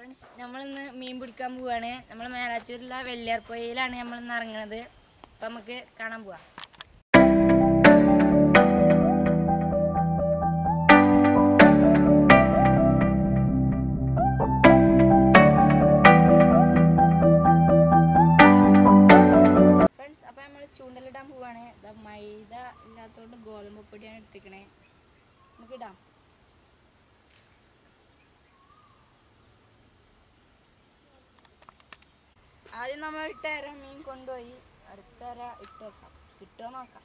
Friends നമ്മളിന്ന് മീൻ പിടിക്കാൻ പോവാണ് നമ്മൾ മേലാറ്റൂരിലുള്ള വെള്ളിയാർപ്പൊയിലാണ് നമ്മളിന്ന് ഇറങ്ങുന്നത് അപ്പം നമുക്ക് കാണാൻ പോവാം ഫ്രണ്ട്സ് അപ്പം നമ്മൾ ചൂണ്ടലിടാൻ പോവാണ് ഇതാ മൈദ ഇല്ലാത്തതുകൊണ്ട് ഗോതമ്പ് പൊടിയാണ് എടുത്തിക്കണേ നമുക്ക് ഇടാം ആദ്യം നമ്മൾ ഇട്ടര മീൻ കൊണ്ടുപോയി അടുത്തര ഇട്ട് വെക്കാം കിട്ടുമോ നോക്കാം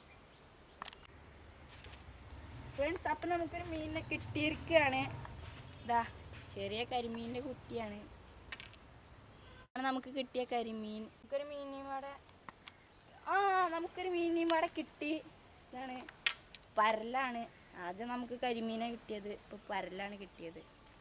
ഫ്രണ്ട്സ് അപ്പം നമുക്കൊരു മീനിനെ കിട്ടിയിരിക്കുകയാണ് ഇതാ ചെറിയ കരിമീനിൻ്റെ കുട്ടിയാണ് ആണ് നമുക്ക് കിട്ടിയ കരിമീൻ നമുക്കൊരു മീനിയും അവിടെ ആ നമുക്കൊരു മീനിയും അവിടെ കിട്ടി ഇതാണ് പരലാണ് ആദ്യം നമുക്ക് കരിമീനെ കിട്ടിയത് ഇപ്പോൾ പരലാണ് കിട്ടിയത്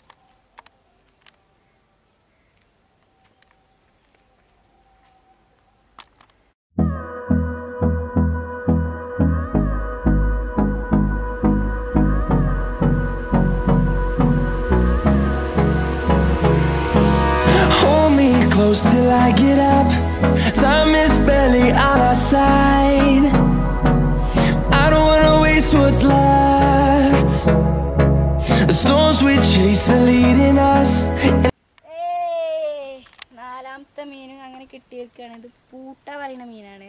Hold me close till I get up. Time is barely on our side. I don't wanna waste what's left. The storms we chase are leading us. ഏയ്! നാലാമത്തെ മീനും അങ്ങനെ കിട്ടിയിരിക്കുകയാണ് ഇത് പൂട്ട പറയുന്ന മീനാണ്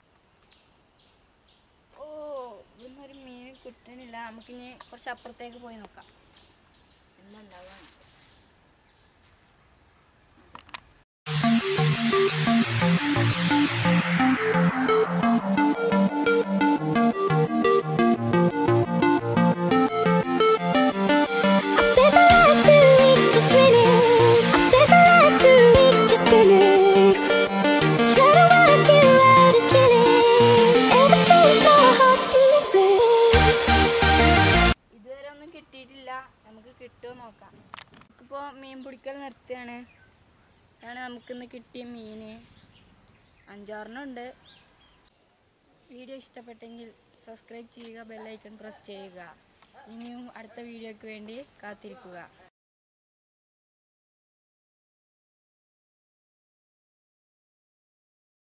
ഓ ഇവിടുന്ന് ഒരു മീൻ കിട്ടണില്ല നമുക്കിനി കുറച്ച് അപ്പുറത്തേക്ക് പോയി നോക്കാം എന്താ ഉണ്ടാവുക Spent the last two weeks just winning. I spent the last two weeks just spinning. Trying to work you out is killing. Ever since my heart beating. ഇതുവരെ ഒന്നും കിട്ടിയിട്ടില്ല നമുക്ക് കിട്ടുമോ നോക്കാം നമുക്കിപ്പോൾ മീൻ പിടിക്കൽ നിർത്തുകയാണ് ഇതാണ് നമുക്കിന്ന് കിട്ടിയ മീൻ അഞ്ചാറെണ്ണം ഉണ്ട് വീഡിയോ ഇഷ്ടപ്പെട്ടെങ്കിൽ സബ്സ്ക്രൈബ് ചെയ്യുക ബെല്ലൈക്കൺ പ്രസ് ചെയ്യുക ഇനിയും അടുത്ത വീഡിയോയ്ക്ക് വേണ്ടി കാത്തിരിക്കുക